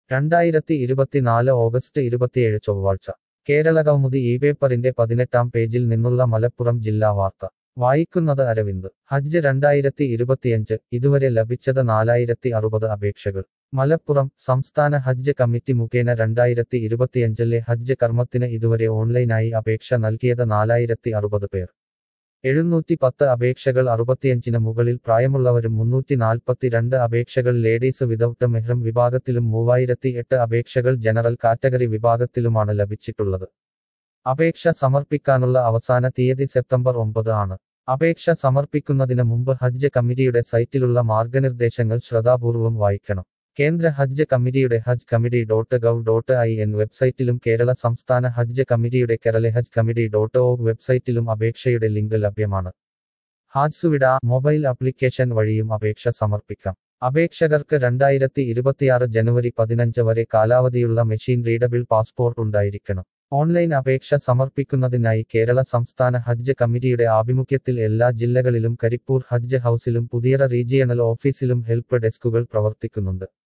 രണ്ടായിരത്തി ഇരുപത്തിനാല് ഓഗസ്റ്റ് ഇരുപത്തിയേഴ് ചൊവ്വാഴ്ച കേരളകൗമുദി ഈ പേപ്പറിന്റെ പതിനെട്ടാം പേജിൽ നിന്നുള്ള മലപ്പുറം ജില്ലാ വാർത്ത വായിക്കുന്നത് അരവിന്ദ് ഹജ്ജ് രണ്ടായിരത്തി ഇരുപത്തിയഞ്ച് ഇതുവരെ ലഭിച്ചത് നാലായിരത്തി അറുപത് അപേക്ഷകൾ മലപ്പുറം സംസ്ഥാന ഹജ്ജ് കമ്മിറ്റി മുഖേന രണ്ടായിരത്തി ഇരുപത്തിയഞ്ചിലെ ഹജ്ജ് കർമ്മത്തിന് ഇതുവരെ ഓൺലൈനായി അപേക്ഷ നൽകിയത് നാലായിരത്തി അറുപത് പേർ എഴുന്നൂറ്റി പത്ത് അപേക്ഷകൾ അറുപത്തിയഞ്ചിന് മുകളിൽ പ്രായമുള്ളവരും മുന്നൂറ്റി നാൽപ്പത്തിരണ്ട് അപേക്ഷകൾ ലേഡീസ് വിതൗട്ട് മെഹ്റം വിഭാഗത്തിലും മൂവായിരത്തി എട്ട് അപേക്ഷകൾ ജനറൽ കാറ്റഗറി വിഭാഗത്തിലുമാണ് ലഭിച്ചിട്ടുള്ളത് അപേക്ഷ സമർപ്പിക്കാനുള്ള അവസാന തീയതി സെപ്റ്റംബർ ഒമ്പത് ആണ് അപേക്ഷ സമർപ്പിക്കുന്നതിന് മുമ്പ് ഹജ്ജ് കമ്മിറ്റിയുടെ സൈറ്റിലുള്ള മാർഗനിർദ്ദേശങ്ങൾ ശ്രദ്ധാപൂർവം വായിക്കണം കേന്ദ്ര ഹജ്ജ് കമ്മിറ്റിയുടെ Hajj committee dot gov dot I N വെബ്സൈറ്റിലും കേരള സംസ്ഥാന ഹജ്ജ് കമ്മിറ്റിയുടെ Kerala Hajj committee dot org വെബ്സൈറ്റിലും അപേക്ഷയുടെ ലിങ്ക് ലഭ്യമാണ് ഹാജ്സുവിട മൊബൈൽ ആപ്ലിക്കേഷൻ വഴിയും അപേക്ഷ സമർപ്പിക്കാം അപേക്ഷകർക്ക് രണ്ടായിരത്തി ഇരുപത്തിയാറ് ജനുവരി പതിനഞ്ച് വരെ കാലാവധിയുള്ള മെഷീൻ റീഡബിൾ പാസ്പോർട്ട് ഉണ്ടായിരിക്കണം ഓൺലൈൻ അപേക്ഷ സമർപ്പിക്കുന്നതിനായി കേരള സംസ്ഥാന ഹജ്ജ് കമ്മിറ്റിയുടെ ആഭിമുഖ്യത്തിൽ എല്ലാ ജില്ലകളിലും കരിപ്പൂർ ഹജ്ജ് ഹൌസിലും പുതിയറ റീജിയണൽ ഓഫീസിലും ഹെൽപ്പ് ഡെസ്കുകൾ പ്രവർത്തിക്കുന്നുണ്ട്